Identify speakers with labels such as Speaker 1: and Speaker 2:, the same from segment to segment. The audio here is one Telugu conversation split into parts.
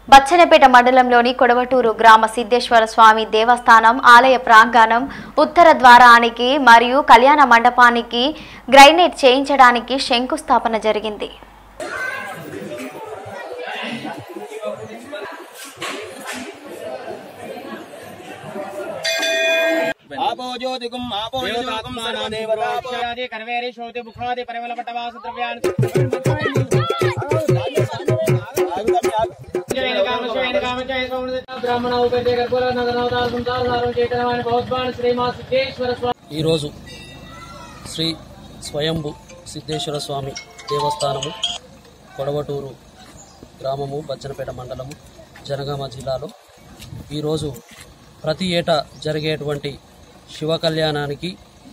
Speaker 1: బచ్చనపేట మండలంలోని కొడవటూరు గ్రామ సిద్ధేశ్వర స్వామి దేవస్థానం ఆలయ ప్రాంగణం ఉత్తర ద్వారానికి మరియు కళ్యాణ మండపానికి గ్రైనేట్ చేయించడానికి శంకుస్థాపన జరిగింది
Speaker 2: ఆపో జ్యోతికం ఆపో జ్యోతికం సర్వదేవతాపో
Speaker 3: కర్వేరి శోతి ముఖాది పరిమళ పట్టవాసు ద్రవ్యాన్ని బ్రాహ్మణ ఉపేతే గర్భుల నదనవతార సంతార సారం చైతన్యవాణి బౌద్ధాన్ని శ్రీమా సిద్ధేశ్వర స్వామి
Speaker 4: ఈరోజు శ్రీ స్వయంభు సిద్ధేశ్వర స్వామి దేవస్థానము కొడవటూరు గ్రామము బచ్చనపేట మండలము జనగామ జిల్లాలో ఈరోజు ప్రతి ఏటా జరిగేటువంటి శివ కళ్యాణానికి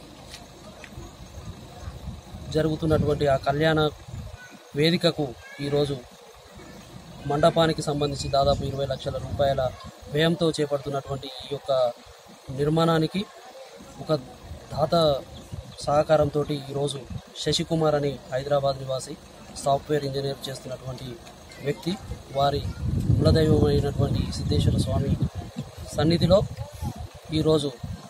Speaker 4: జరుగుతున్నటువంటి ఆ కళ్యాణ వేదికకు ఈరోజు మండపానికి సంబంధించి దాదాపు ఇరవై లక్షల రూపాయల వ్యయంతో చేపడుతున్నటువంటి ఈ యొక్క నిర్మాణానికి ఒక దాత సహకారంతో ఈరోజు శశికుమార్ అని హైదరాబాద్ నివాసి సాఫ్ట్వేర్ ఇంజనీర్ చేస్తున్నటువంటి వ్యక్తి వారి కులదైవమైనటువంటి సిద్ధేశ్వర స్వామి సన్నిధిలో ఈరోజు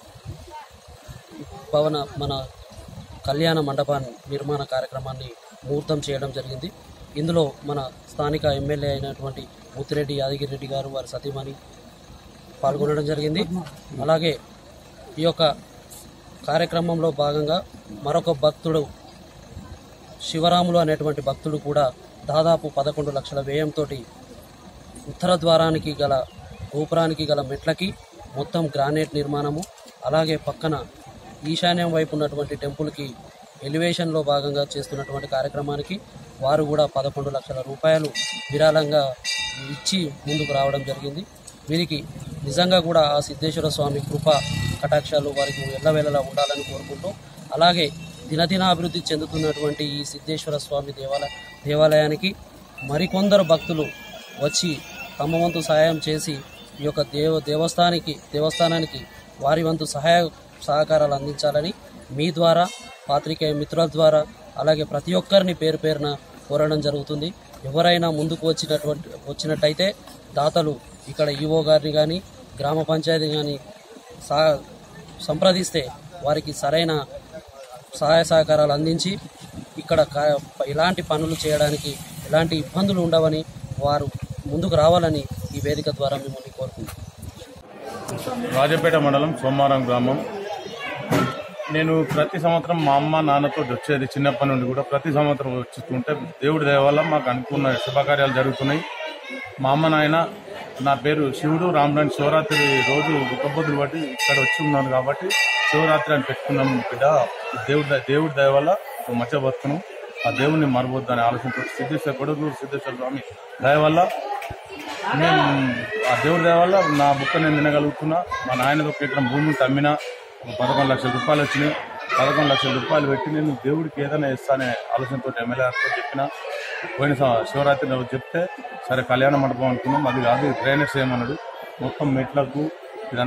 Speaker 4: భవన మన కళ్యాణ మండపాన్ని నిర్మాణ కార్యక్రమాన్ని ముహూర్తం చేయడం జరిగింది ఇందులో మన స్థానిక ఎమ్మెల్యే అయినటువంటి ముత్తిరెడ్డి యాదగిరెడ్డి గారు వారి సతీమణి పాల్గొనడం జరిగింది అలాగే ఈ యొక్క కార్యక్రమంలో భాగంగా మరొక భక్తుడు శివరాములు అనేటువంటి భక్తుడు కూడా దాదాపు పదకొండు లక్షల వ్యయంతో ఉత్తర ద్వారానికి గల గోపురానికి గల మెట్లకి మొత్తం గ్రానైట్ నిర్మాణము అలాగే పక్కన ఈశాన్యం వైపు ఉన్నటువంటి టెంపుల్కి ఎలివేషన్లో భాగంగా చేస్తున్నటువంటి కార్యక్రమానికి వారు కూడా పదకొండు లక్షల రూపాయలు విరాళంగా ఇచ్చి ముందుకు రావడం జరిగింది వీరికి నిజంగా కూడా ఆ సిద్ధేశ్వర స్వామి కృప కటాక్షాలు వారికి ఎల్లవేళలా ఉండాలని కోరుకుంటూ అలాగే దినదిన అభివృద్ధి చెందుతున్నటువంటి ఈ సిద్ధేశ్వర స్వామి దేవాలయ దేవాలయానికి మరికొందరు భక్తులు వచ్చి తమ వంతు సహాయం చేసి ఈ యొక్క దేవ దేవస్థానికి దేవస్థానానికి వారి వంతు సహాయ సహకారాలు అందించాలని మీ ద్వారా పాత్రికేయ మిత్రుల ద్వారా అలాగే ప్రతి ఒక్కరిని పేరు పేరున కోరడం జరుగుతుంది ఎవరైనా ముందుకు వచ్చినటువంటి వచ్చినట్టయితే దాతలు ఇక్కడ ఈవో గారిని కానీ గ్రామ పంచాయతీ కానీ సా సంప్రదిస్తే వారికి సరైన సహాయ సహకారాలు అందించి ఇక్కడ కా- ఇలాంటి పనులు చేయడానికి ఎలాంటి ఇబ్బందులు ఉండవని వారు ముందుకు రావాలని ఈ వేదిక ద్వారా మిమ్మల్ని కోరుకుంటున్నాను
Speaker 5: రాజపేట మండలం సోమారం గ్రామం నేను ప్రతి సంవత్సరం మా అమ్మ నాన్నతో వచ్చేది చిన్నప్పటి నుండి కూడా ప్రతి సంవత్సరం వచ్చుతుంటే దేవుడి దయ వల్ల మాకు అనుకున్న శుభకార్యాలు జరుగుతున్నాయి మా అమ్మ నాయన నా పేరు శివుడు రామరాణి శివరాత్రి రోజు ఒక్కబొద్దులు బట్టి ఇక్కడ వచ్చి ఉన్నాను కాబట్టి శివరాత్రి అని పెట్టుకున్నాం బిడ్డ దేవుడి దయ- దేవుడి దయ వల్ల మధ్య బతుకును ఆ దేవుడిని మరవద్దు అనే ఆలోచనతో సిద్ధేశ్వర కొడుకు సిద్ధేశ్వర స్వామి దయ వల్ల నేను ఆ దేవుడి దయ వల్ల నా బుక్క నేను తినగలుగుతున్నా మా నాయనది ఒక ఎకరం భూమి ఉంటే అమ్మినా ఒక పదకొండు లక్షల రూపాయలు వచ్చినాయి పదకొండు లక్షల రూపాయలు పెట్టి నేను దేవుడికి ఏదైనా ఇస్తానే ఆలోచనతో ఎమ్మెల్యే గారితో చెప్పిన పోయిన సం- శివరాత్రి రోజు చెప్తే సరే కళ్యాణ మండపం అనుకున్నాం అది కాదు డ్రైనేజ్ చేయమన్నాడు మొత్తం మెట్లకు